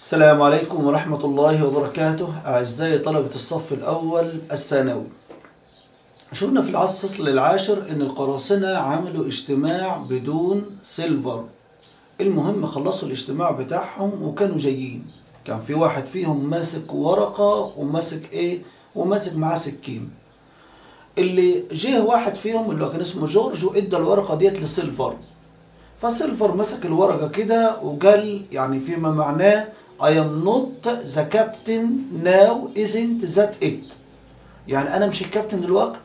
السلام عليكم ورحمة الله وبركاته أعزائي طلبة الصف الأول الثانوي شفنا في الفصل العاشر إن القراصنة عملوا اجتماع بدون سيلفر المهم خلصوا الاجتماع بتاعهم وكانوا جايين كان في واحد فيهم ماسك ورقة وماسك إيه وماسك معاه سكين اللي جه واحد فيهم اللي هو كان اسمه جورج وادى الورقة ديت لسيلفر فسيلفر مسك الورقة كده وقال يعني فيما معناه I am not the captain now isn't that it يعني أنا مش الكابتن دلوقتي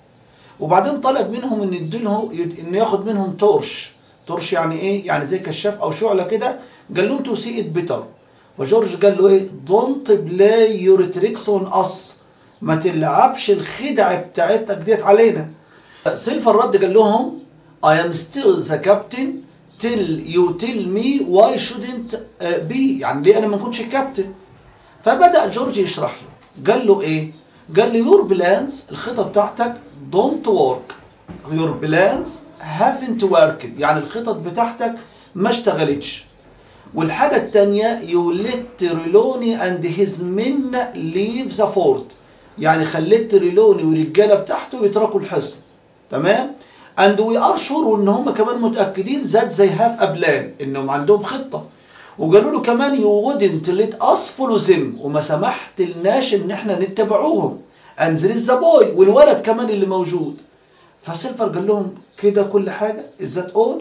وبعدين طلب منهم ان يديله انه ياخد منهم تورش تورش يعني ايه يعني زي كشاف او شعله كده قال لهم تو سي ات بيتر فجورج قال له ايه دونت بلاي يور تريكس اون اس ما تلعبش الخدع بتاعتك ديت علينا سيلفر رد قال لهم I am still the captain till you tell me why shouldn't be يعني ليه انا ما كنتش الكابتن فبدأ جورج يشرح له قال له ايه قال له your plans الخطة بتاعتك don't work your plans haven't worked يعني الخطط بتاعتك ما اشتغلتش والحاجة التانية you let Trelawney and his men leave the fort يعني خليت تريلوني والرجالة بتاعته يتركوا الحصن تمام and we are sure وان هم كمان متأكدين that they have a plan انهم عندهم خطة وقالوا له كمان you wouldn't let us follow them وما سمحت لناش ان احنا نتبعوهم and there is the boy والولد كمان اللي موجود فسيلفر قال لهم كده كل حاجة is that all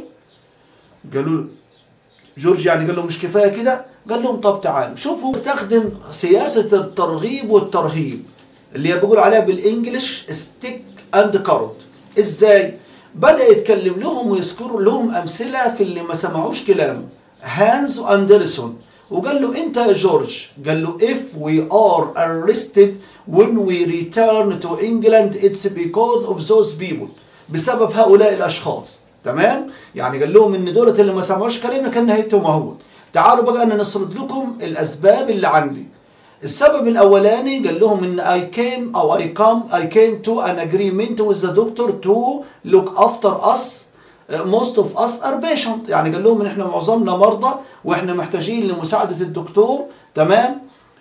قالوا له جورج يعني قال له مش كفاية كده قال لهم طب تعالوا شوفوا استخدم سياسة الترغيب والترهيب اللي هي بيقول عليها بالانجلش ستيك اند كاروت ازاي بدأ يتكلم لهم ويذكر لهم أمثلة في اللي ما سمعوش كلامه هانز وأندرسون وقال له أنت يا جورج قال له if we are arrested when we return to England it's because of those people بسبب هؤلاء الأشخاص تمام يعني قال لهم ان دولة اللي ما سمعوش كلامنا كان نهايتهم اهو تعالوا بقى انا نسرد لكم الاسباب اللي عندي السبب الاولاني قال لهم ان I came او I come I came to an agreement with the doctor to look after us most of us are patient يعني قال لهم ان احنا معظمنا مرضى واحنا محتاجين لمساعدة الدكتور تمام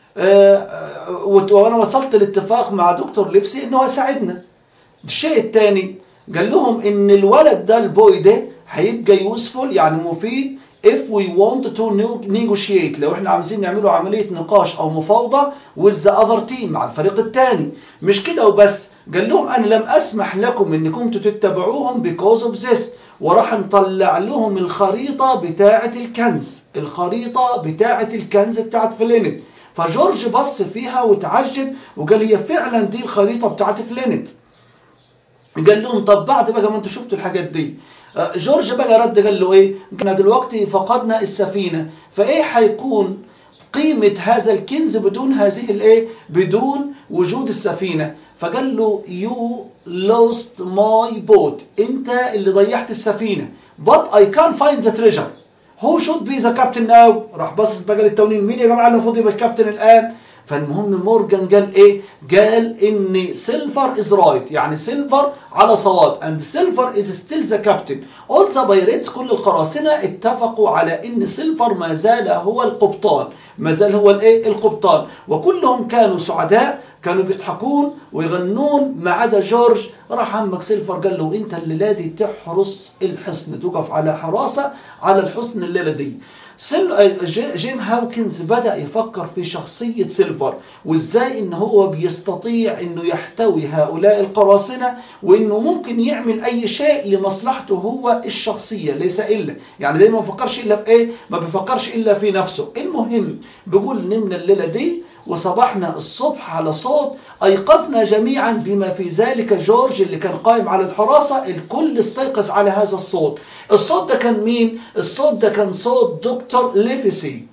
آه وانا وصلت لاتفاق مع دكتور ليبسي انه هيساعدنا الشيء الثاني قال لهم ان الولد ده البوي ده هيبقى يوسفول يعني مفيد if we want to negotiate لو احنا عايزين نعملوا عملية نقاش او مفاوضة with the other team مع الفريق الثاني مش كده وبس قال لهم انا لم اسمح لكم انكم تتبعوهم because of this وراح نطلع لهم الخريطة بتاعة الكنز الخريطة بتاعة الكنز بتاعة فلينت فجورج بص فيها وتعجب وقال هي فعلا دي الخريطة بتاعة فلينت قال لهم طب بعد بقى ما انتوا شفتوا الحاجات دي جورج بقى رد قال له ايه احنا دلوقتي فقدنا السفينه فايه هيكون قيمه هذا الكنز بدون هذه الايه بدون وجود السفينه فقال له يو lost ماي بوت انت اللي ضيعت السفينه but I can't find the treasure who should be the captain now راح بصص بقى للتونين مين يا جماعه اللي المفروض يبقى الكابتن الان فالمهم مورجان قال ايه قال ان سيلفر از رايت يعني سيلفر على صواب اند سيلفر از ستيل ذا كابتن اول ذا بايريتس كل القراصنه اتفقوا على ان سيلفر ما زال هو القبطان ما زال هو الايه القبطان وكلهم كانوا سعداء كانوا بيضحكون ويغنون ما عدا جورج راح عمك سيلفر قال له انت الليله دي تحرس الحصن توقف على حراسه على الحصن الليله دي جيم هاوكنز بدأ يفكر في شخصية سيلفر وازاي ان هو بيستطيع انه يحتوي هؤلاء القراصنة وانه ممكن يعمل اي شيء لمصلحته هو الشخصية ليس الا يعني دايما ما بيفكرش الا في ايه ما بيفكرش الا في نفسه المهم بيقول نمنا الليلة دي وصبحنا الصبح على صوت أيقظنا جميعا بما في ذلك جورج اللي كان قائم على الحراسة الكل استيقظ على هذا الصوت الصوت ده كان مين؟ الصوت ده كان صوت دكتور ليفسي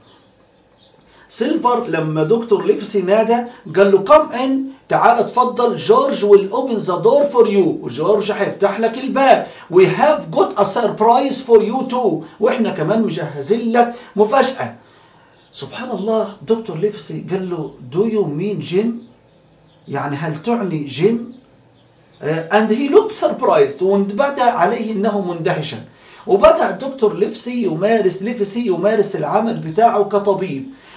سيلفر لما دكتور ليفسي نادى قال له كم ان تعال اتفضل جورج will open the door for you وجورج هيفتح لك الباب we have got a surprise for you too واحنا كمان مجهزين لك مفاجأة سبحان الله دكتور ليفسي قال له do you mean جيم يعني هل تعني جيم and he looked surprised وبدا عليه انه مندهشا وبدا الدكتور ليفسي يمارس ليفسي يمارس العمل بتاعه كطبيب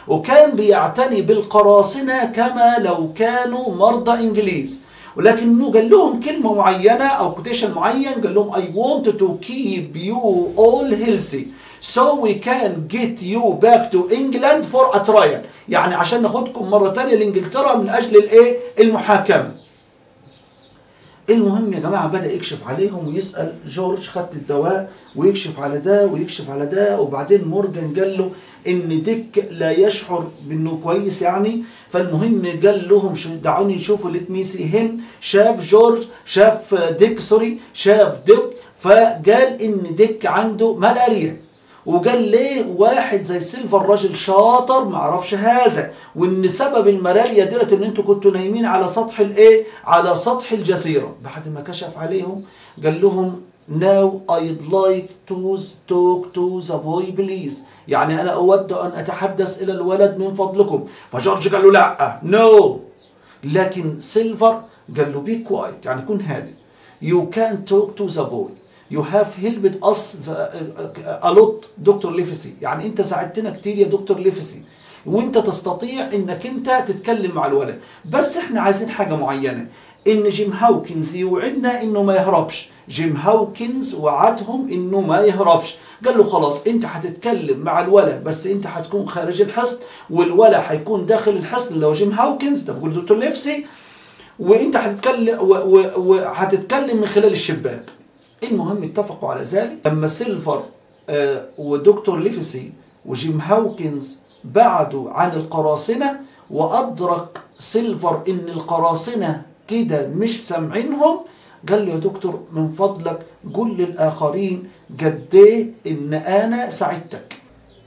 وكان بيعتني بالقراصنة كما لو كانوا مرضى إنجليز ولكنه قال لهم كلمة معينة أو كوتيشن معين قال لهم I want to keep you all healthy so we can get you back to England for a trial يعني عشان ناخدكم مرة تانية لإنجلترا من أجل الإيه المحاكمة المهم يا جماعة بدأ يكشف عليهم ويسأل جورج خدت الدواء ويكشف على ده ويكشف على ده وبعدين مورجان قال له ان ديك لا يشعر بانه كويس يعني فالمهم قال لهم شو دعوني نشوفوا ليت مي سي هيم شاف جورج شاف ديك سوري شاف ديك فقال ان ديك عنده ملاريا وقال ليه واحد زي سيلفر راجل شاطر ما عرفش هذا وان سبب الملاريا ديت ان انتوا كنتوا نايمين على سطح الايه على سطح الجزيره بعد ما كشف عليهم قال لهم now I'd like to talk to the boy please يعني انا اود ان اتحدث الى الولد من فضلكم فجورج قال له لا نو no. لكن سيلفر قال له be quiet يعني كن هادئ you can talk to the boy you have helped us a lot دكتور ليفسي يعني انت ساعدتنا كتير يا دكتور ليفسي وانت تستطيع انك انت تتكلم مع الولد بس احنا عايزين حاجة معينة ان جيم هاوكنز يوعدنا انه ما يهربش جيم هاوكنز وعدهم انه ما يهربش قال له خلاص انت هتتكلم مع الولد بس انت هتكون خارج الحصن والولد هيكون داخل الحصن اللي هو جيم هاوكنز ده بقول دكتور ليفسي وانت هتتكلم وهتتكلم من خلال الشباك المهم اتفقوا على ذلك لما سيلفر آه ودكتور ليفسي وجيم هاوكنز بعدوا عن القراصنة وأدرك سيلفر إن القراصنة كده مش سامعينهم قال له يا دكتور من فضلك قل للآخرين قد ايه إن أنا ساعدتك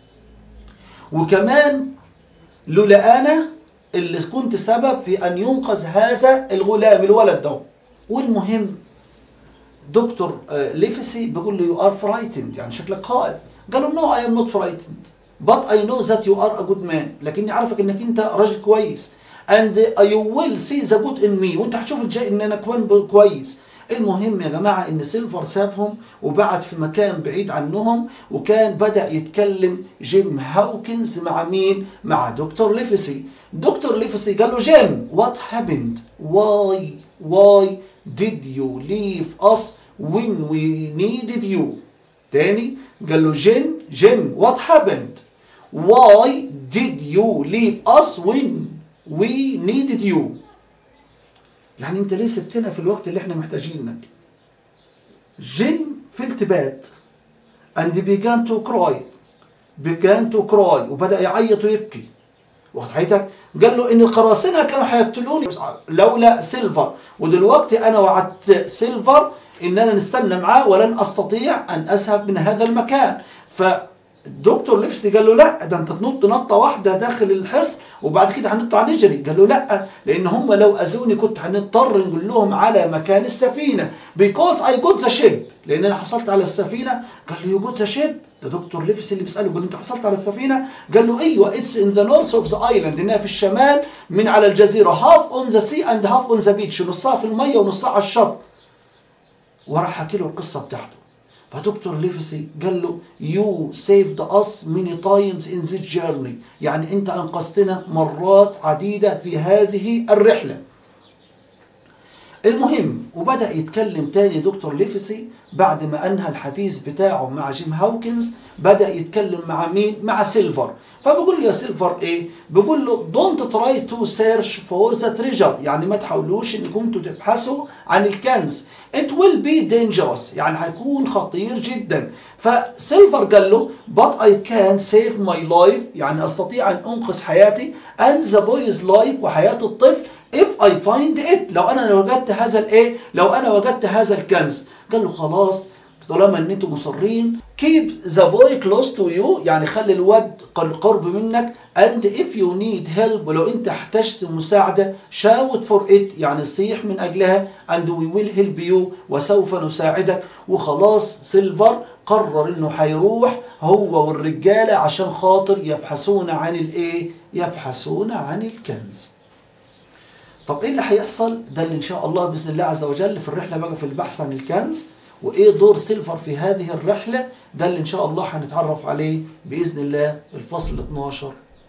وكمان لولا أنا اللي كنت سبب في أن ينقذ هذا الغلام الولد ده والمهم دكتور ليفسي بيقول له يو ار فرايتند يعني شكلك خائف قال له نو اي ام نوت فرايتند but I know that you are a good man لكني عارفك انك انت راجل كويس and you will see the good in me وانت هتشوف الجاي ان انا كمان كويس المهم يا جماعة ان سيلفر سابهم وبعد في مكان بعيد عنهم وكان بدأ يتكلم جيم هاوكنز مع مين؟ مع دكتور ليفسي دكتور ليفسي قال له جيم what happened why why did you leave us when we needed you تاني قال له جيم جيم what happened why did you leave us when we needed you يعني انت ليه سبتنا في الوقت اللي احنا محتاجينك جيم في التبات and began to cry began to cry وبدأ يعيط ويبكي واخد حياتك قال له ان القراصنة كانوا هيقتلوني لولا سيلفر ودلوقتي انا وعدت سيلفر ان انا نستنى معاه ولن استطيع ان اذهب من هذا المكان فالدكتور ليفسي قال له لا ده انت تنط نطه واحده داخل الحصن وبعد كده هنطلع نجري قال له لا لان هم لو اذوني كنت هنضطر نقول لهم على مكان السفينه because I got the ship لان انا حصلت على السفينه قال له يو جوت ذا شيب ده دكتور ليفسي اللي بيساله قال له انت حصلت على السفينه قال له ايوه اتس ان ذا نورث اوف ذا ايلاند انها في الشمال من على الجزيره هاف اون ذا سي اند هاف اون ذا بيتش نصها في الميه ونصها على الشط وراح حكي له القصه بتاعته فدكتور ليفسي قال له you saved us many times in this journey يعني انت انقذتنا مرات عديدة في هذه الرحلة المهم وبدأ يتكلم تاني دكتور ليفسي بعد ما أنهى الحديث بتاعه مع جيم هاوكنز بدأ يتكلم مع مين؟ مع سيلفر فبقول له يا سيلفر إيه؟ بقول له don't try to search for the treasure يعني ما تحاولوش إنكم تبحثوا عن الكنز it will be dangerous يعني هيكون خطير جدا فسيلفر قال له but I can save my life يعني أستطيع أن أنقذ حياتي and the boy's life وحياة الطفل if I find it لو أنا وجدت هذا الإيه لو أنا وجدت هذا الكنز قال له خلاص طالما ان انتم مصرين keep the boy close to you يعني خلي الواد قرب منك and if you need help ولو انت احتجت مساعدة shout for it يعني صيح من اجلها and we will help you وسوف نساعدك وخلاص سيلفر قرر انه هيروح هو والرجالة عشان خاطر يبحثون عن الايه يبحثون عن الكنز طب ايه اللي هيحصل ده اللي ان شاء الله باذن الله عز وجل في الرحله بقى في البحث عن الكنز وايه دور سيلفر في هذه الرحله ده اللي ان شاء الله هنتعرف عليه باذن الله الفصل 12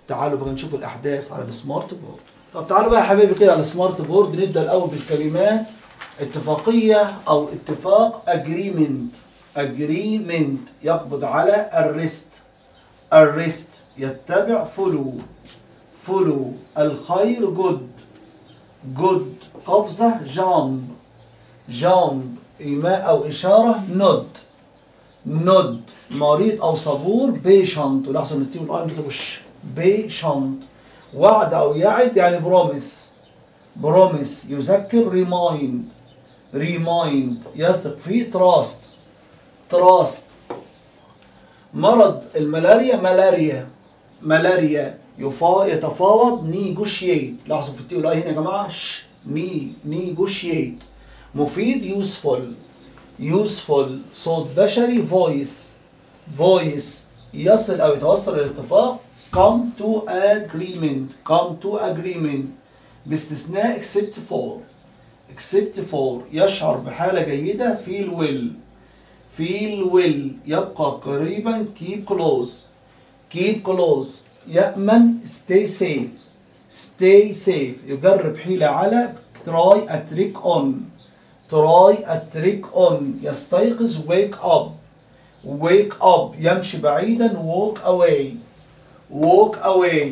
تعالوا بقى نشوف الاحداث على السمارت بورد طب تعالوا بقى يا حبايبي كده على السمارت بورد نبدا الاول بالكلمات اتفاقيه او اتفاق اجريمنت اجريمنت يقبض على الريست الريست يتبع فولو فولو الخير جود جود قفزه جامب جامب ايماء او اشاره نود نود مريض او صبور بيشنت ولاحظوا ان التي والاي مش بيشنت وعد او يعد يعني بروميس بروميس يذكر ريمايند ريمايند يثق فيه تراست تراست مرض الملاريا ملاريا ملاريا يفا يتفاوض نيجوشيت لاحظوا في التي والاي هنا يا جماعه ش ني نيجوشيت مفيد يوسفول يوسفول صوت بشري فويس فويس يصل او يتوصل الى اتفاق come to agreement come to agreement باستثناء except for except for يشعر بحالة جيدة feel well feel well يبقى قريبا keep close keep close يأمن stay safe stay safe يجرب حيلة على try a trick on try a trick on يستيقظ wake up wake up يمشي بعيدا walk away walk away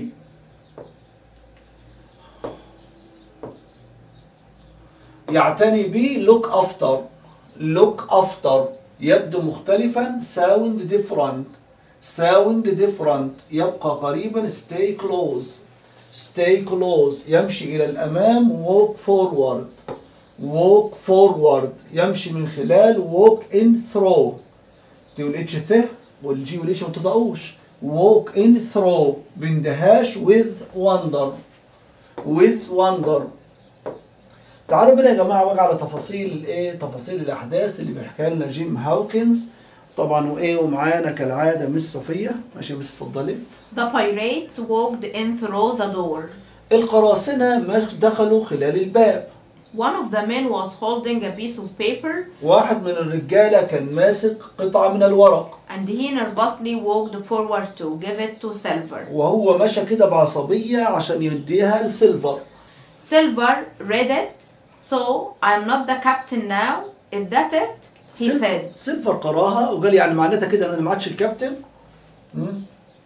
يعتني به look after look after يبدو مختلفا sound different sound different يبقى قريبا stay close stay close يمشي إلى الأمام walk forward walk forward يمشي من خلال walk in through تي والاتش ث والجي والاتش ما تضعوش walk in through باندهاش with wonder with wonder تعالوا بقى يا جماعه بقى على تفاصيل الايه تفاصيل الاحداث اللي بيحكيها لنا جيم هاوكنز طبعا وايه ومعانا كالعاده مس صفيه ماشي بس اتفضلي The pirates walked in through the door. القراصنه ما دخلوا خلال الباب One of the men was holding a piece of paper واحد من الرجاله كان ماسك قطعه من الورق and he nervously walked forward to give it to Silver. وهو مشى كده بعصبيه عشان يديها لسيلفر Silver read it. So I'm not the captain now. Is that it? He سيلفر- said. سيلفر قراها وقال يعني معناتها كده ان انا ما عادش الكابتن مم.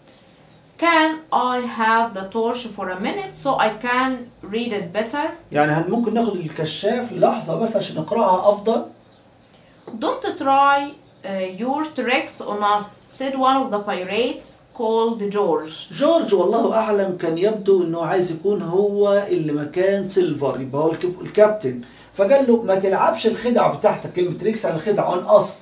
Can I have the torch for a minute so I can read it better? يعني هل ممكن ناخد الكشاف لحظه بس عشان نقراها افضل Don't try uh, your tricks on us, said one of the pirates called George. جورج والله اعلم كان يبدو انه عايز يكون هو اللي مكان سيلفر يبقى هو الكاب- الكابتن فقال له ما تلعبش الخدعه بتاعتك كلمه تريكس على الخدعه on us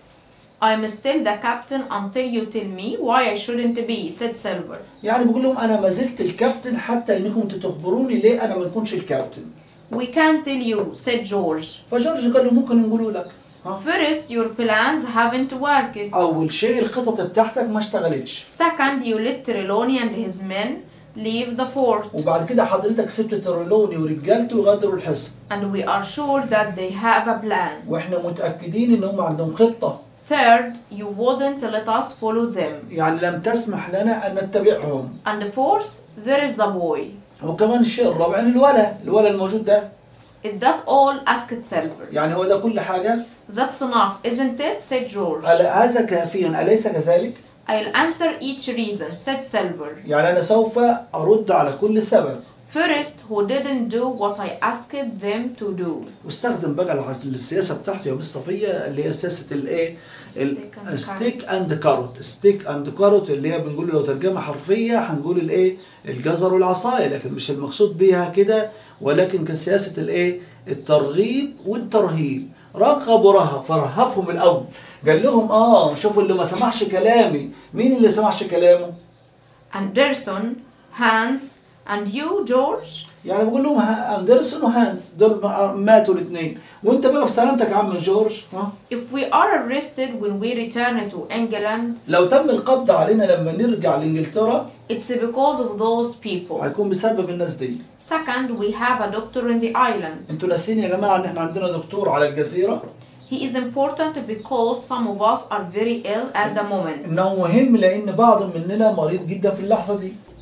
I'm still the captain until you tell me why I shouldn't be, said Silver. يعني بيقول لهم انا ما زلت الكابتن حتى انكم انتوا تخبروني ليه انا ما نكونش الكابتن We can't tell you, said George. فجورج قال له ممكن نقوله لك ها؟ First, your plans haven't worked. اول شيء الخطط بتاعتك ما اشتغلتش Second, you let Trelawney and his men leave the fort. وبعد كده حضرتك سبت ترولوني ورجالته يغادروا الحصن And we are sure that they have a plan. واحنا متاكدين ان هم عندهم خطه Third, you wouldn't let us follow them. يعني لم تسمح لنا ان نتبعهم And fourth, there is a boy. وكمان الشيء الرابع يعني الولا الولا الموجود ده Is that all? asked Silver. يعني هو ده كل حاجه That's enough, isn't it? said George. ألا هذا كافيا أليس كذلك؟ I'll answer each reason, said Silver. يعني أنا سوف أرد على كل سبب First, who didn't do what I asked them to do. واستخدم بقى الع- السياسة بتاعته يا مس صفية اللي هي سياسة الإيه؟ Stick and ستيك أند كاروت ستيك أند كاروت اللي هي بنقول لو ترجمة حرفية هنقول الإيه؟ الجزر والعصاية لكن مش المقصود بيها كده ولكن كسياسة الإيه؟ الترغيب والترهيب رغب ورهب فرهبهم الأول قال لهم آه شوفوا اللي ما سمعش كلامي مين اللي سمعش كلامه؟ Anderson, Hans, and you, George? يعني بقول لهم ها- اندرسون وهانس دول ما- ماتوا الاثنين وانت بقى في سلامتك يا عم جورج ها If we are arrested when we return to England, لو تم القبض علينا لما نرجع لانجلترا it's because of those people. هيكون بسبب الناس دي Second, we have a doctor in the island. انتوا ناسين يا جماعه ان احنا عندنا دكتور على الجزيره He is important because some of us are very ill at the moment. انه مهم لان بعض مننا مريض جدا في اللحظه دي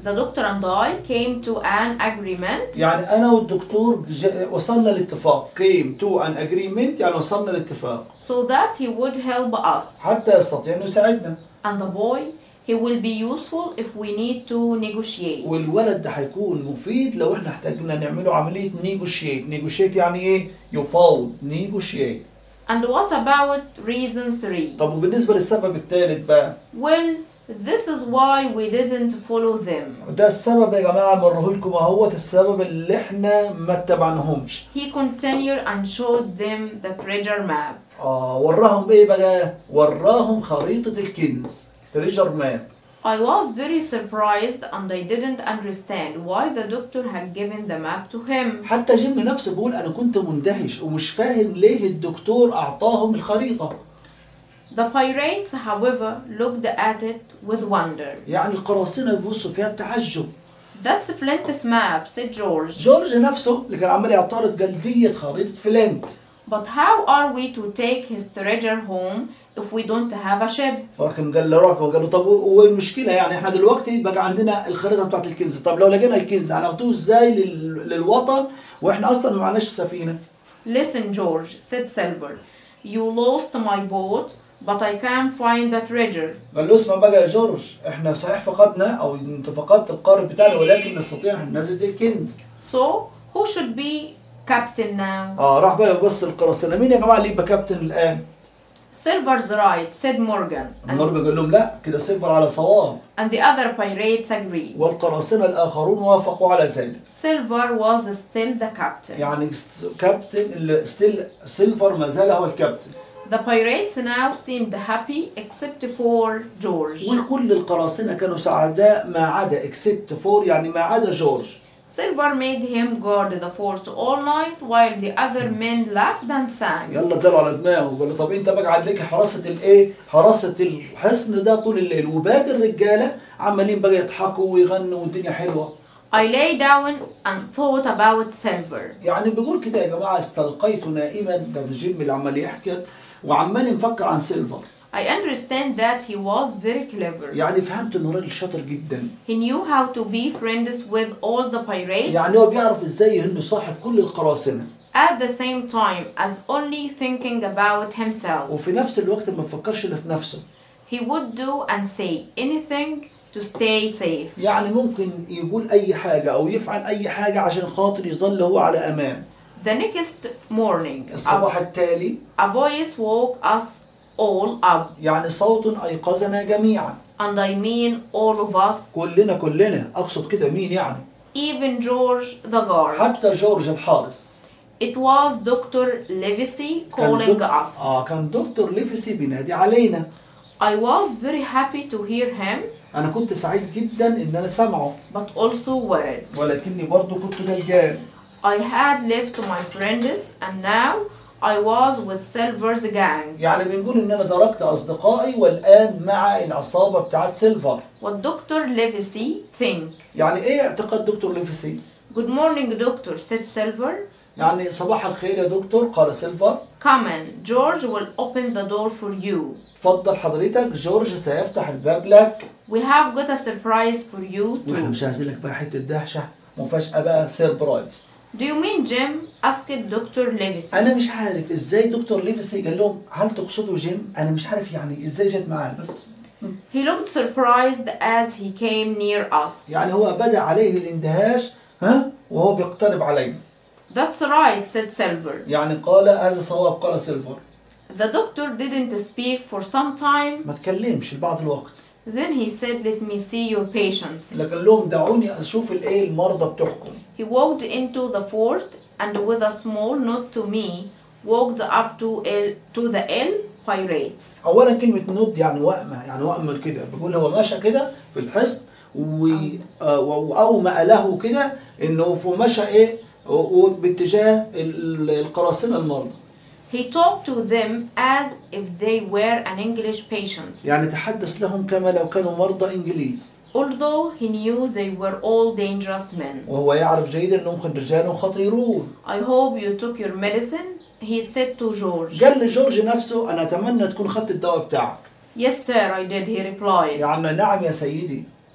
The doctor and I came to an agreement يعني انا والدكتور ج- وصلنا لاتفاق came to an agreement يعني وصلنا لاتفاق so that he would help us. حتى يستطيع انه يساعدنا And the boy, he will be useful if we need to negotiate. والولد ده هيكون مفيد لو احنا احتاجنا نعمله عمليه نيجوشيت نيجوشيت يعني ايه يفاوض نيجوشيت And what about reason three? طب وبالنسبه للسبب الثالث بقى Well, this is why we didn't follow them. ده السبب يا جماعه مرره لكم اهوت السبب اللي احنا ما اتبعناهمش He continued and showed them the treasure map. اه وراهم ايه بقى وراهم خريطه الكنز تريجر ماب I was very surprised and I didn't understand why the doctor had given the map to him. حتى جيم نفسه بيقول انا كنت مندهش ومش فاهم ليه الدكتور اعطاهم الخريطه The pirates, however, looked at it with wonder. يعني القراصنه بيبصوا فيها بتعجب That's Flint's map, said George. جورج نفسه اللي كان عمال يعترض قال ديت خريطه فلنت But how are we to take his treasure home if we don't have a ship? فكان قال له روح وقال له طب والمشكله يعني احنا دلوقتي بقى عندنا الخريطه بتاعت الكنز طب لو لقينا الكنز هناخدوه ازاي لل... للوطن واحنا اصلا ما معناش سفينه Listen, George, said Silver. You lost my boat, but I can't find the treasure. قال له اسمع بقى يا جورج احنا صحيح فقدنا او انت فقدت القارب بتاعنا ولكن نستطيع ان ننزل الكنز So, who should be captain now? اه راح بقى يبص القراصنه مين يا جماعه اللي يبقى كابتن الان Silver's right, said Morgan. And, النوربي قال لهم لا كده صفر على صواب and the other pirates agreed. والقراصنه الاخرون وافقوا على ذلك Silver was still the captain. يعني س- كابتن ال- ستيل سيلفر ما زال هو الكابتن The pirates now seemed happy except for George. وكل القراصنة كانوا سعداء ما عدا اكسبت فور يعني ما عدا جورج Silver made him guard the fort all night while the other men laughed and sang. يلا اداله على دماغه وقال له طب انت بقى عليك حراسة الايه؟ حراسة الحصن ده طول الليل وباقي الرجالة عمالين بقى يضحكوا ويغنوا والدنيا حلوة I lay down and thought about Silver. يعني بيقول كده يا جماعة استلقيت نائما ده جيم اللي عمال يحكي وعمال مفكر عن سيلفر I understand that he was very clever. يعني فهمت انه راجل شاطر جدا He knew how to be friends with all the pirates يعني هو بيعرف ازاي انه صاحب كل القراصنة at the same time as only thinking about himself. وفي نفس الوقت ما بفكرش الا في نفسه He would do and say anything to stay safe. يعني ممكن يقول اي حاجة او يفعل اي حاجة عشان خاطر يظل هو على امان The next morning, الصباح a, التالي a voice woke us all up, يعني صوت ايقظنا جميعا and I mean all of us, كلنا كلنا اقصد كده مين يعني even George the guard. حتى جورج الحارس It was Dr. Livesey كان calling دك- us. اه كان دكتور ليفسي بينادي علينا I was very happy to hear him, انا كنت سعيد جدا ان انا سامعه but also worried. ولكني برضه كنت قلقان I had left my friends, and now I was with Silver's gang. يعني بنقول ان انا تركت اصدقائي والان مع العصابه بتاعت سيلفر What Dr. Livesey think? يعني ايه اعتقاد دكتور ليفسي Good morning, doctor, said Silver. يعني صباح الخير يا دكتور قال سيلفر Come in. George will open the door for you. اتفضل حضرتك جورج سيفتح الباب لك We have got a surprise for you واحنا too. مش عايزين لك بقى حته دهشه مفاجاه بقى سيربرايز Do you mean Jim? asked Dr. Livesey. انا مش عارف ازاي دكتور ليفسي قال لهم هل تقصدوا جيم انا مش عارف يعني ازاي جت معاه بس He looked surprised as he came near us. يعني هو بدا عليه الاندهاش ها وهو بيقترب علينا That's right, said Silver. يعني قال هذا صواب قال سيلفر The doctor didn't speak for some time. ما تكلمش لبعض الوقت Then he said, Let me see your patients. لكن لهم دعوني اشوف الايه المرضى بتوعكم He walked into the fort and, with a small nod to me, walked up to, El, to the El Pirates. اولا كلمه نود يعني وأمة يعني وأمة كده بيقول هو مشى كده في الحصن و- آه، واومأ له كده انه في مشى ايه و- و- باتجاه ال- القراصنه المرضى He talked to them as if they were an English patients. يعني تحدث لهم كما لو كانوا مرضى انجليز Although he knew they were all dangerous men. وهو يعرف جيدا انهم رجال خطيرون I hope you took your medicine, he said to George. قال لجورج نفسه انا اتمنى تكون خدت الدواء بتاعك Yes, sir, I did, he replied. يعني نعم يا سيدي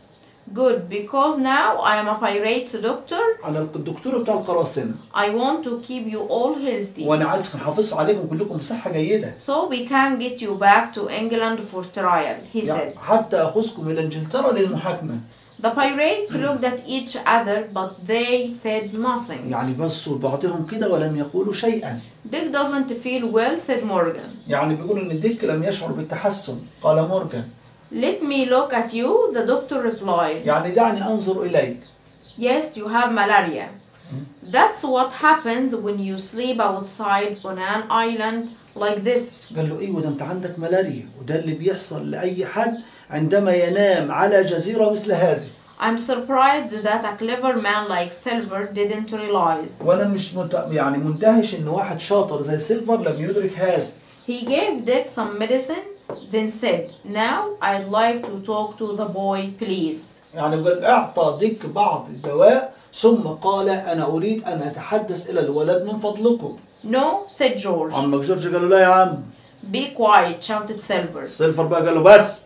Good, because now I am a pirate's doctor. انا الدكتور بتاع القراصنه I want to keep you all healthy. وانا عايز احافظ عليكم كلكم بصحه جيده So we can get you back to England for trial, he يعني said. حتى اخذكم الى انجلترا للمحاكمه The pirates looked at each other, but they said nothing. يعني بصوا لبعضهم كده ولم يقولوا شيئا Dick doesn't feel well, said Morgan. يعني بيقولوا ان ديك لم يشعر بالتحسن قال مورجان Let me look at you, the doctor replied. يعني دعني انظر اليك Yes, you have malaria. That's what happens when you sleep outside on an island like this. قال له ايوه ده انت عندك ملاريا وده اللي بيحصل لاي حد عندما ينام على جزيره مثل هذه I'm surprised that a clever man like Silver didn't realize. وانا مش مت... يعني مندهش ان واحد شاطر زي سيلفر لم يدرك هذا He gave Dick some medicine, then said, Now I'd like to talk to the boy, please. يعني قال اعطى ديك بعض الدواء ثم قال انا اريد ان اتحدث الى الولد من فضلكم No, said George. عمك جورج قال له لا يا عم Be quiet, shouted Silver. سيلفر بقى قال له بس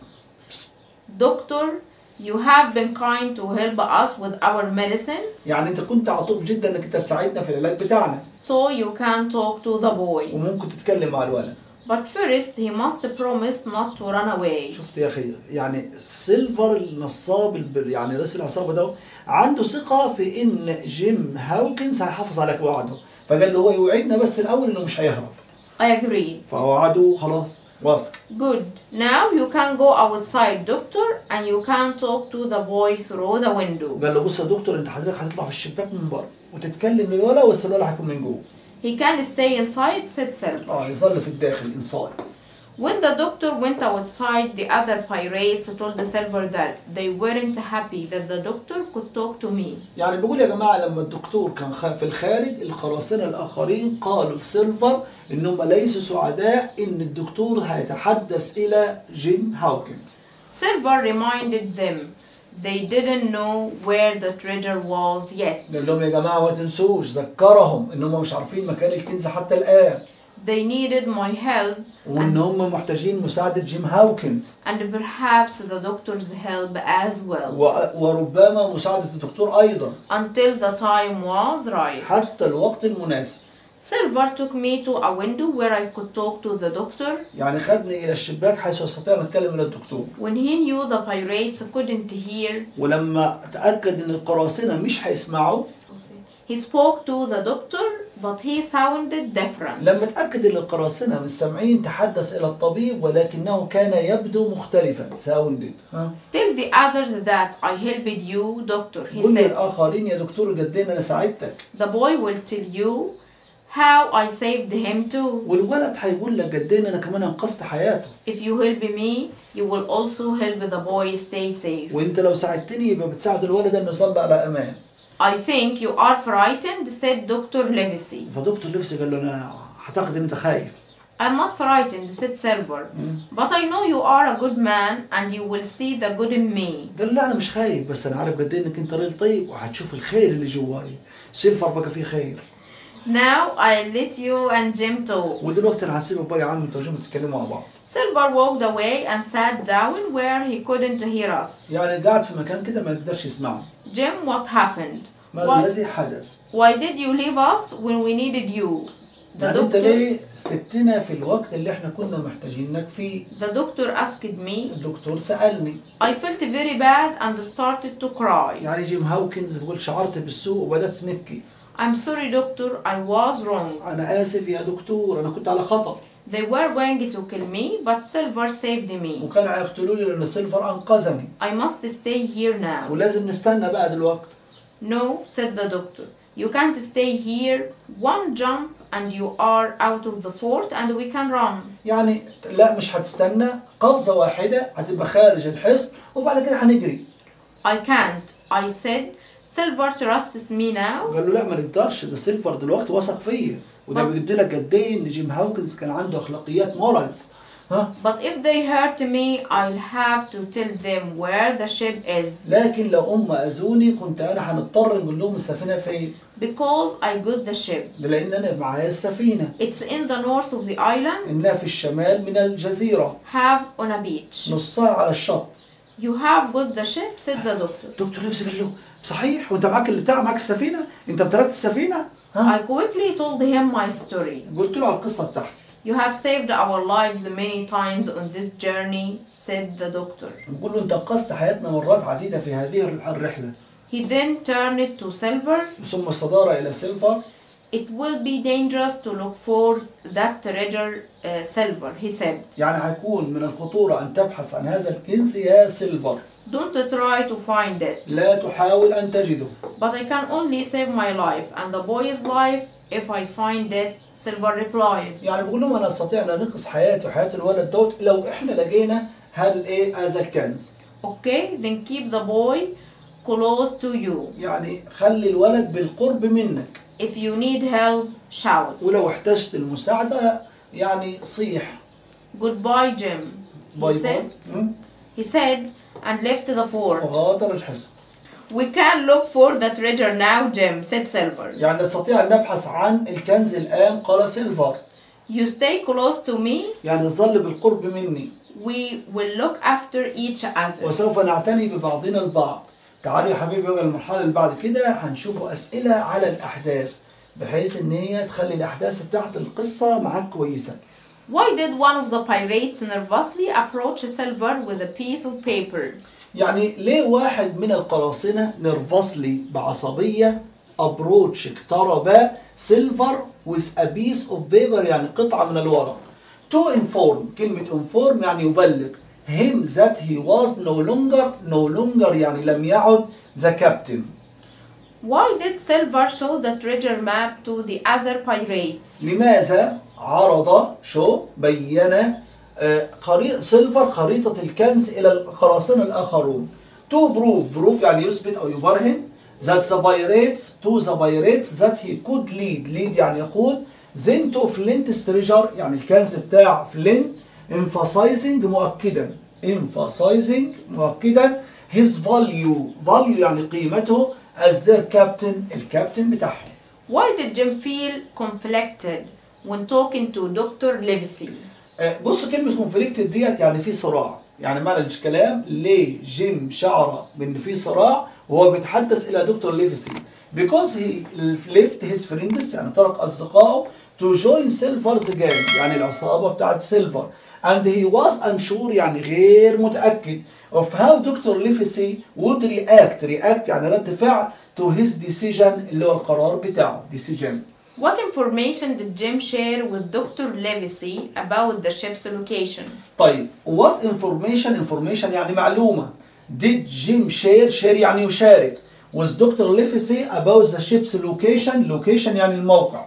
Doctor, you have been kind to help us with our medicine, يعني انت كنت عطوف جدا انك انت تساعدنا في العلاج بتاعنا so you can talk to the boy. وممكن تتكلم مع الولد But first, he must promise not to run away. شفت يا اخي يعني سيلفر النصاب الب- يعني رئيس العصابه ده عنده ثقه في ان جيم هاوكنز هيحافظ على وعده فقال له هو يوعدنا بس الاول انه مش هيهرب I agree. فوعده خلاص وافق Good. Now you can go outside, doctor, and you can talk to the boy through the window. قال له بص يا دكتور انت حضرتك هتطلع في الشباك من بره وتتكلم للولد بس الولد هيكون من جوه He can stay inside, said Silver. اه يظل في الداخل انصاي When the doctor went outside, the other pirates told Silver that they weren't happy that the doctor could talk to me. يعني بيقول يا جماعه لما الدكتور كان خ- في الخارج القراصنه الاخرين قالوا لسيلفر انهم ليسوا سعداء ان الدكتور هيتحدث الى جيم هاوكنز Silver reminded them they didn't know where the treasure was yet. قال لهم يا جماعه ما تنسوش ذكرهم ان هم مش عارفين مكان الكنز حتى الان They needed my help وان هم محتاجين مساعده جيم هاوكنز and perhaps the doctor's help as well و- وربما مساعده الدكتور ايضا until the time was right. حتى الوقت المناسب Silver took me to a window where I could talk to the doctor. يعني خدني الى الشباك حيث استطيع ان اتكلم الى الدكتور When he knew the pirates couldn't hear, ولما تاكد ان القراصنه مش هيسمعوا he spoke to the doctor, but he sounded different. لما تاكد ان القراصنه مش سامعين تحدث الى الطبيب ولكنه كان يبدو مختلفا ساوندد ها Tell the others that I helped you, doctor, he قل said. للاخرين يا دكتور قدين انا ساعدتك The boy will tell you how I saved him too. والولد هيقول لك قدين انا كمان انقذت حياته If you help me, you will also help the boy stay safe. وانت لو ساعدتني يبقى بتساعد الولد انه يصلي على امان I think you are frightened, said Dr. Livesey. فدكتور ليفسي قال له انا اعتقد ان انت خايف I'm not frightened, said Silver. But I know you are a good man and you will see the good in me. قال له لا انا مش خايف بس انا عارف قد ايه انك انت راجل طيب وهتشوف الخير اللي جواي سيلفر بقى فيه خير Now I let you and Jim talk. ودلوقتي انا هسيبك بقى يا عم انتوا وجيم تتكلموا مع بعض Silver walked away and sat down where he couldn't hear us. يعني قاعد في مكان كده ما يقدرش يسمعنا Jim, what happened? ما Why, الذي حدث why did you leave us when we needed you? The يعني انت doctor, ليه سبتنا في الوقت اللي احنا كنا محتاجينك فيه the doctor asked me. الدكتور سألني I felt very bad and started to cry. يعني جيم هاوكنز بيقول شعرت بالسوء وبدأت نبكي I'm sorry, doctor, I was wrong. انا اسف يا دكتور انا كنت على خطأ They were going to kill me, but Silver saved me. وكان هيقتلوني لان سيلفر انقذني I must stay here now. ولازم نستنى بقى دلوقتي No, said the doctor. You can't stay here. One jump and you are out of the fort and we can run. يعني لا مش هتستنى قفزة واحدة هتبقى خارج الحصن وبعد كده هنجري I can't. I said, Silver trusts me now. قال له لا ما نقدرش ده سيلفر دلوقتي وثق فيا وده طب. بيدي لك قد ايه ان جيم هاوكنز كان عنده اخلاقيات مورالز ها But if they hurt me, I'll have to tell them where the ship is. لكن لو هم اذوني كنت انا هنضطر نقول لهم السفينه فين Because I got the ship. لان انا معايا السفينه It's in the north of the island, انها في الشمال من الجزيره half on a beach. نصها على الشط You have got the ship, said the doctor. دكتور ليفسي قال له صحيح وانت معاك اللي بتاع معاك السفينه انت امتلكت السفينه ها I quickly told him my story. قلت له على القصه بتاعتي You have saved our lives many times on this journey, said the doctor. بقول له انت انقذت حياتنا مرات عديده في هذه الرحله He then turned to Silver. ثم استدار الى سيلفر It will be dangerous to look for that treasure, uh, Silver, he said. يعني هيكون من الخطوره ان تبحث عن هذا الكنز يا سيلفر Don't try to find it. لا تحاول ان تجده But I can only save my life and the boy's life if I find it, Silver replied. يعني بقول لهم انا استطيع ان انقذ حياتي وحياه الولد دوت لو احنا لقينا هل ايه هذا الكنز Okay, then keep the boy close to you. يعني خلي الولد بالقرب منك If you need help, shout. ولو احتجت المساعده يعني صيح Goodbye, Jim. He باي باي said, م? he said and left the fort. وغادر الحصن We can look for the treasure now, Jim, said Silver. يعني نستطيع ان نبحث عن الكنز الان قال سيلفر You stay close to me. يعني ظل بالقرب مني We will look after each other. وسوف نعتني ببعضنا البعض تعالوا يا حبيبي بقى المرحله اللي بعد كده هنشوف اسئله على الاحداث بحيث ان هي تخلي الاحداث بتاعت القصه معاك كويسه Why did one of the pirates nervously approach Silver with a piece of paper? يعني ليه واحد من القراصنه نرفصلي بعصبيه ابروتش اقترب سيلفر with a piece of paper يعني قطعه من الورق to inform كلمه inform يعني يبلغ him that he was no longer no longer يعني لم يعد the captain Why did Silver show the treasure map to the other pirates? لماذا عرض شو بين آه، خريطة سيلفر خريطة الكنز إلى القراصنة الآخرون to prove proof يعني يثبت أو يبرهن that the pirates to the pirates that he could lead lead يعني يقود then to Flint's treasure يعني الكنز بتاع فلينت emphasizing مؤكدا emphasizing مؤكدا his value value يعني قيمته as their captain الكابتن بتاعهم Why did Jim feel conflicted when talking to Dr. Livesey? آه، بص كلمة كونفليكتد ديت يعني في صراع يعني معنى الكلام ليه جيم شعر بان في صراع وهو بيتحدث الى دكتور ليفسي because he left his friends يعني ترك اصدقائه to join Silver's gang يعني العصابة بتاعت سيلفر and he was unsure يعني غير متأكد of how دكتور ليفسي would react react يعني رد فعل to his decision اللي هو القرار بتاعه decision What information did Jim share with Dr. Livesey about the ship's location? طيب what information information يعني معلومة did Jim share share يعني يشارك with Dr. Livesey about the ship's location location يعني الموقع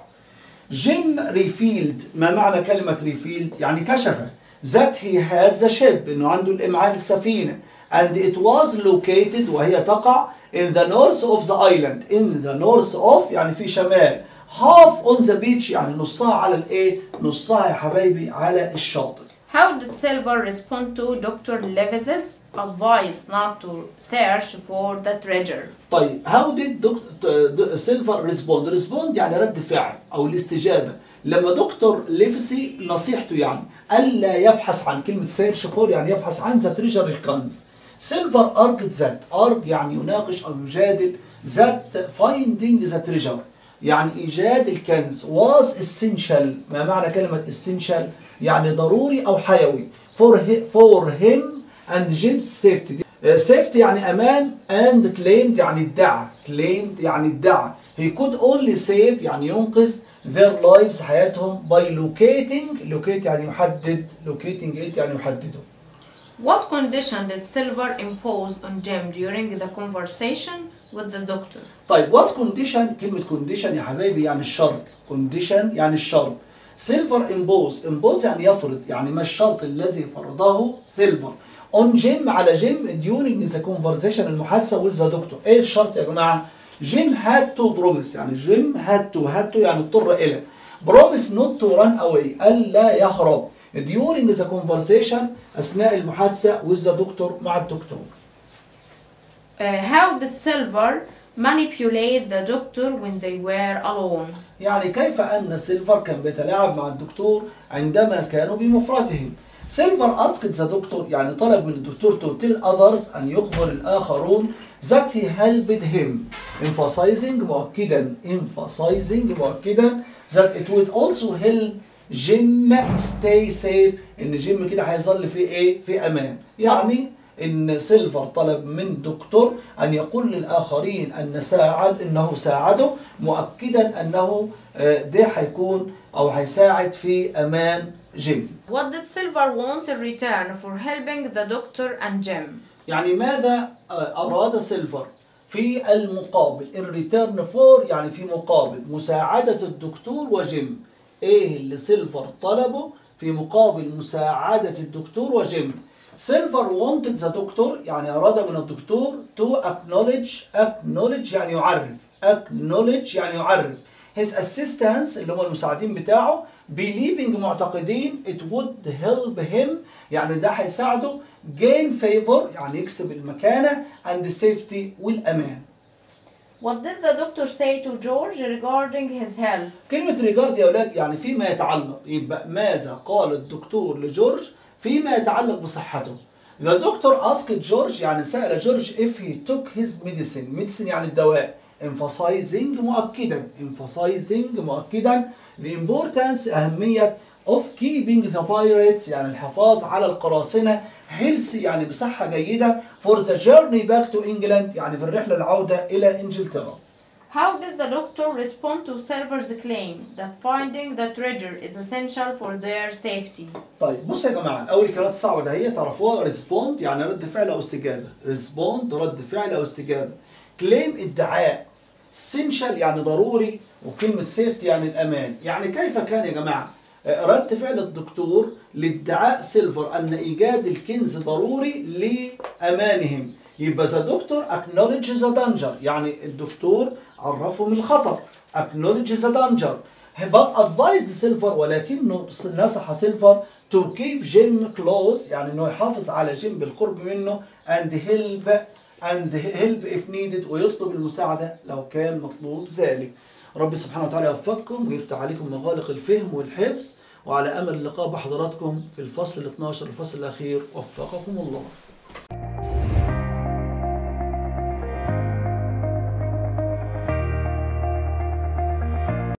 Jim revealed ما معنى كلمة revealed يعني كشف that he had the ship انه عنده الامعان السفينة and it was located وهي تقع in the north of the island in the north of يعني في شمال half on the beach يعني نصها على الايه نصها يا حبايبي على الشاطئ How did Silver respond to Dr. Livesey's advice not to search for the treasure? طيب how did دكتور سيلفر ريسبوند ريسبوند يعني رد فعل او الاستجابه لما دكتور ليفسي نصيحته يعني الا يبحث عن كلمه سيرش فور يعني يبحث عن ذا تريجر الكنز سيلفر ارجت ذات ارج يعني يناقش او يجادل ذات فايندينج ذا تريجر يعني ايجاد الكنز was essential ما معنى كلمه essential يعني ضروري او حيوي for hi- for him and Jim's safety سيفتي يعني امان and claimed يعني ادعى claimed يعني ادعى he could only save يعني ينقذ their lives حياتهم by locating locate يعني يحدد locating it يعني يحدده What condition did Silver impose on Jim during the conversation with the doctor? طيب what condition كلمة condition يا حبايبي يعني الشرط condition يعني الشرط silver impose impose يعني يفرض يعني ما الشرط الذي فرضه silver on Jim على جيم during the conversation المحادثة with the doctor ايه الشرط يا جماعة جيم had to promise يعني جيم had to had to يعني اضطر إلى promise not to run away ألا يهرب during the conversation أثناء المحادثة with the doctor مع الدكتور Uh, how did Silver manipulate the doctor when they were alone? يعني كيف أن سيلفر كان بيتلاعب مع الدكتور عندما كانوا بمفردهم سيلفر asked the doctor يعني طلب من الدكتور to tell others أن يخبر الآخرون that he helped him emphasizing مؤكدا emphasizing مؤكدا that it would also help جيم stay safe ان جيم كده هيظل في ايه في امان يعني ان سيلفر طلب من دكتور ان يقول للاخرين ان ساعد انه ساعده مؤكدا انه آه، ده هيكون او هيساعد في امان جيم What did Silver want in return for helping the doctor and Jim? يعني ماذا آه، أراد سيلفر في المقابل in return for يعني في مقابل مساعدة الدكتور وجيم إيه اللي سيلفر طلبه في مقابل مساعدة الدكتور وجيم سيلفر wanted the doctor يعني أراد من الدكتور to acknowledge acknowledge يعني يعرف acknowledge يعني يعرف his assistants اللي هم المساعدين بتاعه believing معتقدين it would help him يعني ده هيساعده gain favor يعني يكسب المكانة and safety والأمان What did the doctor say to George regarding his health? كلمة ريجارد يا أولاد يعني فيما يتعلق يبقى ماذا قال الدكتور لجورج فيما يتعلق بصحته The doctor asked George يعني سأل جورج if he took his medicine medicine يعني الدواء emphasizing مؤكدا emphasizing مؤكدا the importance أهمية of keeping the pirates يعني الحفاظ على القراصنة healthy يعني بصحة جيدة for the journey back to England يعني في الرحلة العودة إلى إنجلترا How did the doctor respond to Silver's claim that finding the treasure is essential for their safety? طيب بصوا يا جماعه اول الكلمات الصعبه ده هي تعرفوها ريسبوند يعني رد فعل او استجابه ريسبوند رد فعل او استجابه كليم ادعاء سينشال يعني ضروري وكلمه سيفتي يعني الامان يعني كيف كان يا جماعه آه، رد فعل الدكتور لادعاء سيلفر ان ايجاد الكنز ضروري لامانهم يبقى ذا دكتور acknowledge ذا دانجر يعني الدكتور عرفهم الخطر acknowledge ذا دانجر but advised سيلفر ولكنه نصح سيلفر to keep جيم close يعني انه يحافظ على جيم بالقرب منه and help and help if needed ويطلب المساعدة لو كان مطلوب ذلك رب سبحانه وتعالى يوفقكم ويفتح عليكم مغالق الفهم والحفظ وعلى أمل اللقاء بحضراتكم في الفصل ال 12 الفصل الأخير وفقكم الله